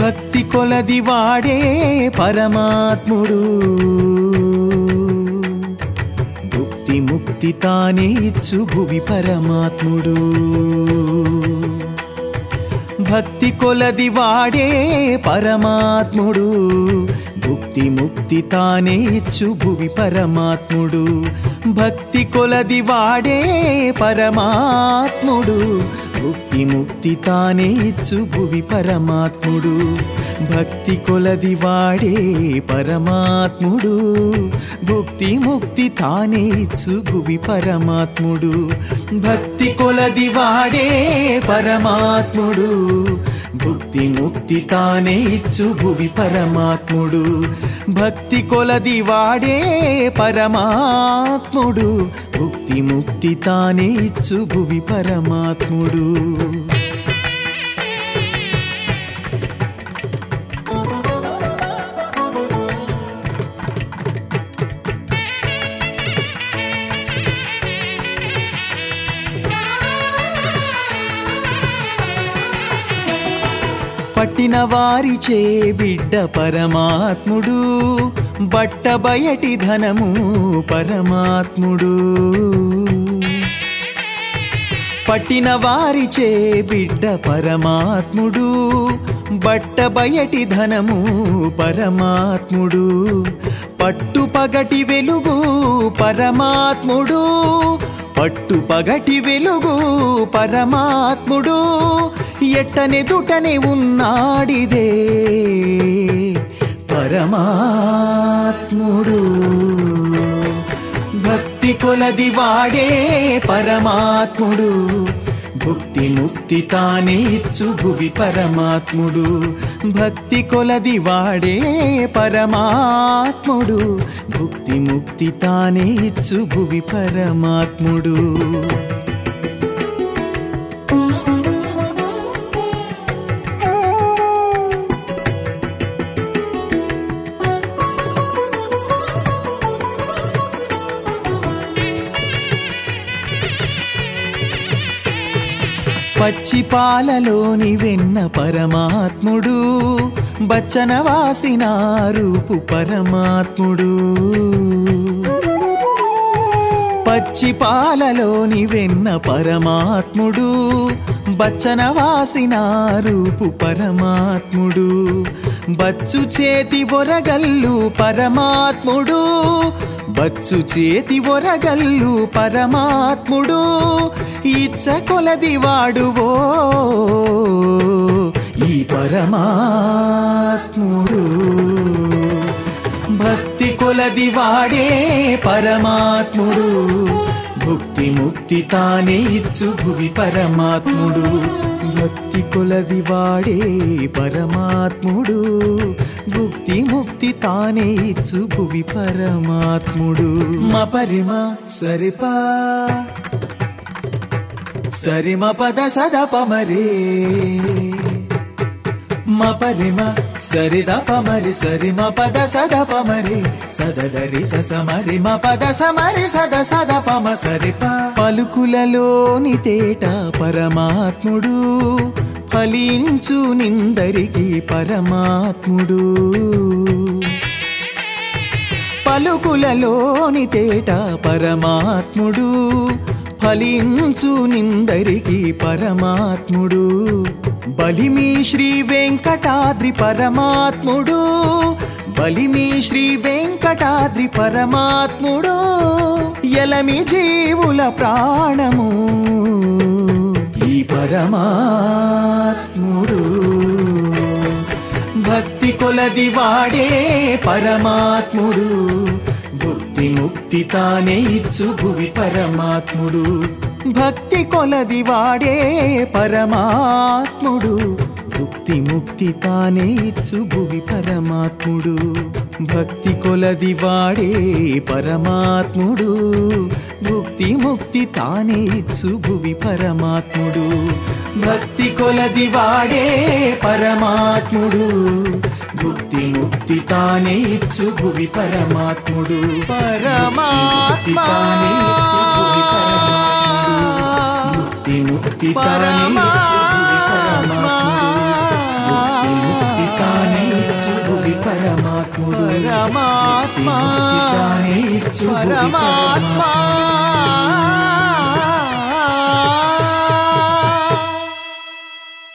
భక్తి కొలది వాడే పరమాత్ముడు భుక్తి ముక్తి తానే ఇచ్చు భువి పరమాత్ముడు భక్తి కొలది వాడే పరమాత్ముడు భుక్తి ముక్తి తానే ఇచ్చు భువి పరమాత్ముడు భక్తి కొలది వాడే పరమాత్ముడు భుక్తి ముక్తి తానే ఇచ్చు భువి పరమాత్ముడు భక్తి కొలది వాడే పరమాత్ముడు భుక్తి ముక్తి తానే ఇచ్చు భువి పరమాత్ముడు భక్తి కొలది వాడే పరమాత్ముడు భుక్తి ముక్తి తానే ఇచ్చు భువి పరమాత్ముడు భక్తి కొలది వాడే పరమాత్ముడు భుక్తి ముక్తి తానే ఇచ్చు భువి పరమాత్ముడు పట్టిన వారిచే బిడ్డ పరమాత్ముడు బట్ట బయటి ధనము పరమాత్ముడు పట్టిన వారిచే బిడ్డ పరమాత్ముడు బట్ట బయటి ధనము పరమాత్ముడు పట్టు పగటి వెలుగు పరమాత్ముడు పట్టు పగటి వెలుగు పరమాత్ముడు ఎట్టనెదుటనే ఉన్నాడిదే పరమాత్ముడు భక్తి కొలది వాడే పరమాత్ముడు భుక్తి ముక్తి తానే ఇచ్చు భువి పరమాత్ముడు భక్తి కొలది వాడే పరమాత్ముడు భుక్తి ముక్తి తానే ఇచ్చు భువి పరమాత్ముడు పచ్చి పాలలోని వెన్న పరమాత్ముడు బచ్చన వాసిన రూపు పరమాత్ముడు పచ్చి పాలలోని వెన్న పరమాత్ముడు బచ్చన వాసిన రూపు పరమాత్ముడు బచ్చు చేతి ఒరగల్లు పరమాత్ముడు బచ్చు చేతి ఒరగల్లు పరమాత్ముడు ఇచ్చ కొలది వాడువో ఈ పరమాత్ముడు భక్తి కొలది వాడే పరమాత్ముడు భుక్తి ముక్తి తానే ఇచ్చు భువి పరమాత్ముడు భక్తి కొలది వాడే పరమాత్ముడు భుక్తి ముక్తి తానే ఇచ్చు భువి పరమాత్ముడు మా పరిమ సరిపా సరిమ పద సదప మరే మ పరిమ సరిద పమరి సరిమ పద సద పమరి సదదరి సస మరి మ పద సమరి సద సద పమ సరిప పలుకులలోని తేట పరమాత్ముడు ఫలించు నిందరికి పరమాత్ముడు పలుకులలోని తేట పరమాత్ముడు ఫలించు నిందరికి పరమాత్ముడు బలిమి శ్రీ వెంకటాద్రి పరమాత్ముడు బలిమి శ్రీ వెంకటాద్రి పరమాత్ముడు ఎలమి జీవుల ప్రాణము ఈ పరమాత్ముడు భక్తి కొలది వాడే పరమాత్ముడు భక్తి ముక్తి తానే ఇచ్చు భువి పరమాత్ముడు భక్తి కొలది వాడే పరమాత్ముడు భక్తి ముక్తి తానే ఇచ్చు భువి పరమాత్ముడు భక్తి కొలది వాడే పరమాత్ముడు భక్తి ముక్తి తానే ఇచ్చు భువి పరమాత్ముడు భక్తి కొలది వాడే పరమాత్ముడు భక్తి ముక్తి తానే ఇచ్చు భువి పరమాత్ముడు పరమాత్మ తానే ఇచ్చు భువి పరమాత్ముడు ముక్తి ముక్తి తానే ఇచ్చు భువి పరమాత్ముడు ముక్తి ముక్తి ఇచ్చు భువి పరమాత్మ